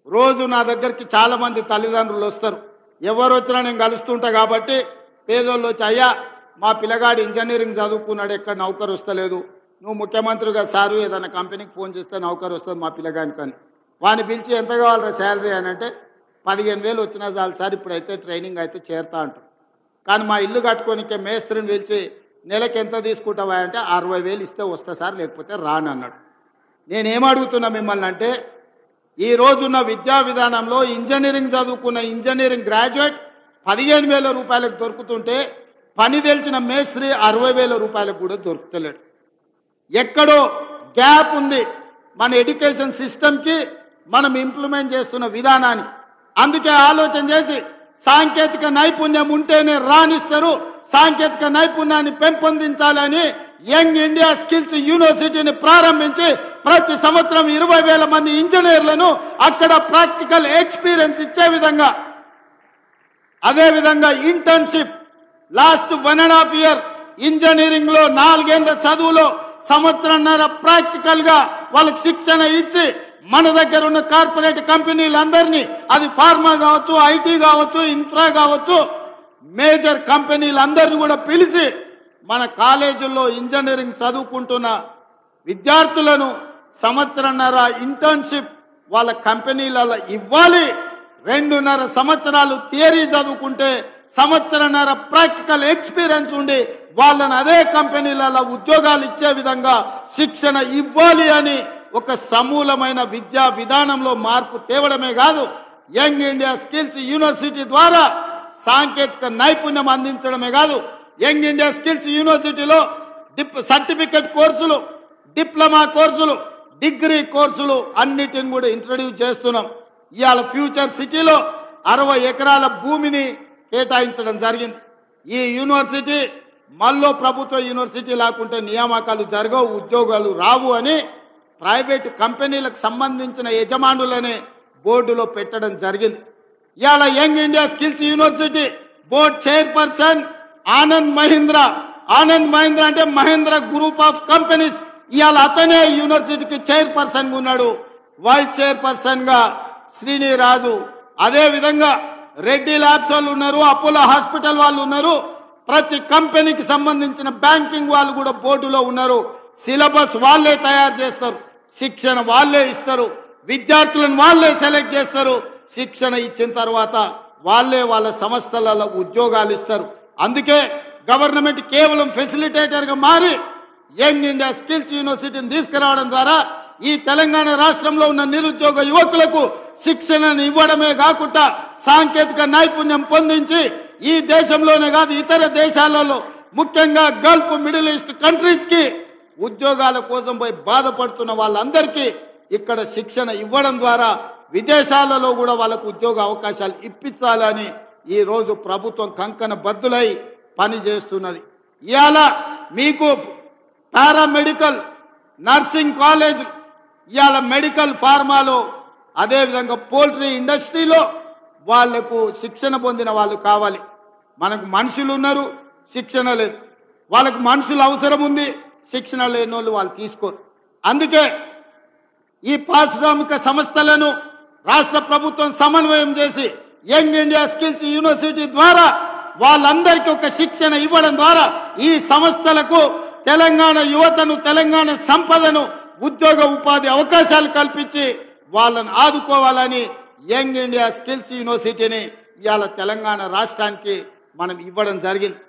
రోజు నా దగ్గరికి చాలా మంది తల్లిదండ్రులు వస్తారు ఎవరు వచ్చినా నేను కలుస్తుంటా కాబట్టి పేదోళ్ళు వచ్చి అయ్యా మా పిల్లగాడు ఇంజనీరింగ్ చదువుకున్నాడు ఎక్కడ నౌకరు వస్తలేదు నువ్వు ముఖ్యమంత్రిగా సారు ఏదైనా కంపెనీకి ఫోన్ చేస్తే నౌకరు వస్తుంది మా పిల్లగానికి అని వాడిని పిలిచి ఎంత కావాలరా శాలరీ అని అంటే పదిహేను వేలు వచ్చినా చాలు సార్ ఇప్పుడైతే ట్రైనింగ్ అయితే చేరుతా అంటారు కానీ మా ఇల్లు కట్టుకోనికే మేస్త్రిని పిలిచి నెలకి ఎంత తీసుకుంటావా అంటే అరవై వేలు ఇస్తే వస్తా సార్ లేకపోతే రాను అన్నాడు నేనేం అడుగుతున్నా మిమ్మల్ని అంటే ఈ రోజున్న విద్యా విధానంలో ఇంజనీరింగ్ చదువుకున్న ఇంజనీరింగ్ గ్రాడ్యుయేట్ పదిహేను వేల రూపాయలకు దొరుకుతుంటే పని తెలిసిన మేస్త్రి అరవై వేల రూపాయలకు కూడా దొరుకుతలేడు ఎక్కడో గ్యాప్ ఉంది మన ఎడ్యుకేషన్ సిస్టమ్కి మనం ఇంప్లిమెంట్ చేస్తున్న విధానానికి అందుకే ఆలోచన చేసి సాంకేతిక నైపుణ్యం ఉంటేనే రాణిస్తారు సాంకేతిక నైపుణ్యాన్ని పెంపొందించాలని యంగ్ ఇండియా స్కిల్స్ యూనివర్సిటీని ప్రారంభించి ప్రతి సంవత్సరం ఇరవై వేల మంది ఇంజనీర్లను అక్కడ ప్రాక్టికల్ ఎక్స్పీరియన్స్ ఇచ్చే విధంగా అదేవిధంగా internship last one and half year engineering లో నాలుగేళ్ల చదువులో సంవత్సరంన్నర ప్రాక్టికల్ గా వాళ్ళకి శిక్షణ ఇచ్చి మన దగ్గర ఉన్న కార్పొరేట్ కంపెనీలందరినీ అది ఫార్మా కావచ్చు ఐటీ కావచ్చు ఇన్ఫ్రా కావచ్చు మేజర్ కంపెనీలందరినీ కూడా పిలిచి మన కాలేజీల్లో ఇంజనీరింగ్ చదువుకుంటున్న విద్యార్థులను సంవత్సరంన్నర ఇంటర్న్షిప్ వాళ్ళ కంపెనీలలో ఇవ్వాలి రెండున్నర సంవత్సరాలు థియరీ చదువుకుంటే సంవత్సరన్నర ప్రాక్టికల్ ఎక్స్పీరియన్స్ ఉండి వాళ్ళని అదే కంపెనీలలో ఉద్యోగాలు ఇచ్చే విధంగా శిక్షణ ఇవ్వాలి అని ఒక సమూలమైన విద్యా విధానంలో మార్పు తేవడమే కాదు యంగ్ ఇండియా స్కిల్స్ యూనివర్సిటీ ద్వారా సాంకేతిక నైపుణ్యం అందించడమే కాదు యంగ్ ఇండియా స్కిల్స్ యూనివర్సిటీలో డిప్ సర్టిఫికెట్ కోర్సులు డిప్లొమా కోర్సులు డిగ్రీ కోర్సులు అన్నిటిని కూడా ఇంట్రడ్యూస్ చేస్తున్నాం ఇవాళ ఫ్యూచర్ సిటీలో అరవై ఎకరాల భూమిని కేటాయించడం జరిగింది ఈ యూనివర్సిటీ మళ్ళీ ప్రభుత్వ యూనివర్సిటీ లేకుంటే నియామకాలు జరగవు ఉద్యోగాలు రావు అని ప్రైవేట్ కంపెనీలకు సంబంధించిన యజమానులనే బోర్డులో పెట్టడం జరిగింది ఇవాళ Young India Skills University board chairperson Anand Mahindra Anand Mahindra అంటే మహేంద్ర గ్రూప్ ఆఫ్ కంపెనీస్ ఇవాళ అతనే యూనివర్సిటీకి చైర్పర్సన్ ఉన్నాడు వైస్ చైర్పర్సన్ గా శ్రీనిరాజు అదే విధంగా రెడ్డి ల్యాబ్స్ వాళ్ళు ఉన్నారు అపోలో హాస్పిటల్ వాళ్ళు ఉన్నారు ప్రతి కంపెనీకి సంబంధించిన బ్యాంకింగ్ వాళ్ళు కూడా బోర్డులో ఉన్నారు సిలబస్ వాళ్ళే తయారు చేస్తారు శిక్షణ వాళ్ళే ఇస్తారు విద్యార్థులను వాళ్ళే సెలెక్ట్ చేస్తారు శిక్షణ ఇచ్చిన తర్వాత వాళ్ళే వాళ్ళ సంస్థలలో ఉద్యోగాలు ఇస్తారు అందుకే గవర్నమెంట్ కేవలం ఫెసిలిటేటర్ గా మారి యంగ్ ఇండియా స్కిల్స్ యూనివర్సిటీని తీసుకురావడం ద్వారా ఈ తెలంగాణ రాష్ట్రంలో ఉన్న నిరుద్యోగ యువకులకు శిక్షణను ఇవ్వడమే కాకుండా సాంకేతిక నైపుణ్యం పొందించి ఈ దేశంలోనే కాదు ఇతర దేశాలలో ముఖ్యంగా గల్ఫ్ మిడిల్ ఈస్ట్ కంట్రీస్ కి ఉద్యోగాల కోసం పోయి బాధపడుతున్న వాళ్ళందరికీ ఇక్కడ శిక్షణ ఇవ్వడం ద్వారా విదేశాలలో కూడా వాళ్ళకు ఉద్యోగ అవకాశాలు ఇప్పించాలని ఈ రోజు ప్రభుత్వం కంకణ బద్దులై పని చేస్తున్నది ఇవాళ మీకు పారామెడికల్ నర్సింగ్ కాలేజ్ ఇవాళ మెడికల్ ఫార్మాలో అదేవిధంగా పోల్ట్రీ ఇండస్ట్రీలో వాళ్లకు శిక్షణ పొందిన వాళ్ళు కావాలి మనకు మనుషులు ఉన్నారు శిక్షణ లేదు వాళ్ళకు మనుషులు అవసరం ఉంది శిక్షణ లేని వాళ్ళు వాళ్ళు తీసుకోరు అందుకే ఈ పారిశ్రామిక సంస్థలను రాష్ట్ర ప్రభుత్వం సమన్వయం చేసి యంగ్ ఇండియా స్కిల్స్ యూనివర్సిటీ ద్వారా వాళ్ళందరికీ ఒక శిక్షణ ఇవ్వడం ద్వారా ఈ సంస్థలకు తెలంగాణ యువతను తెలంగాణ సంపదను ఉద్యోగ ఉపాధి అవకాశాలు కల్పించి వాళ్ళని ఆదుకోవాలని యంగ్ ఇండియా స్కిల్స్ యూనివర్సిటీని ఇవాళ తెలంగాణ రాష్ట్రానికి మనం ఇవ్వడం జరిగింది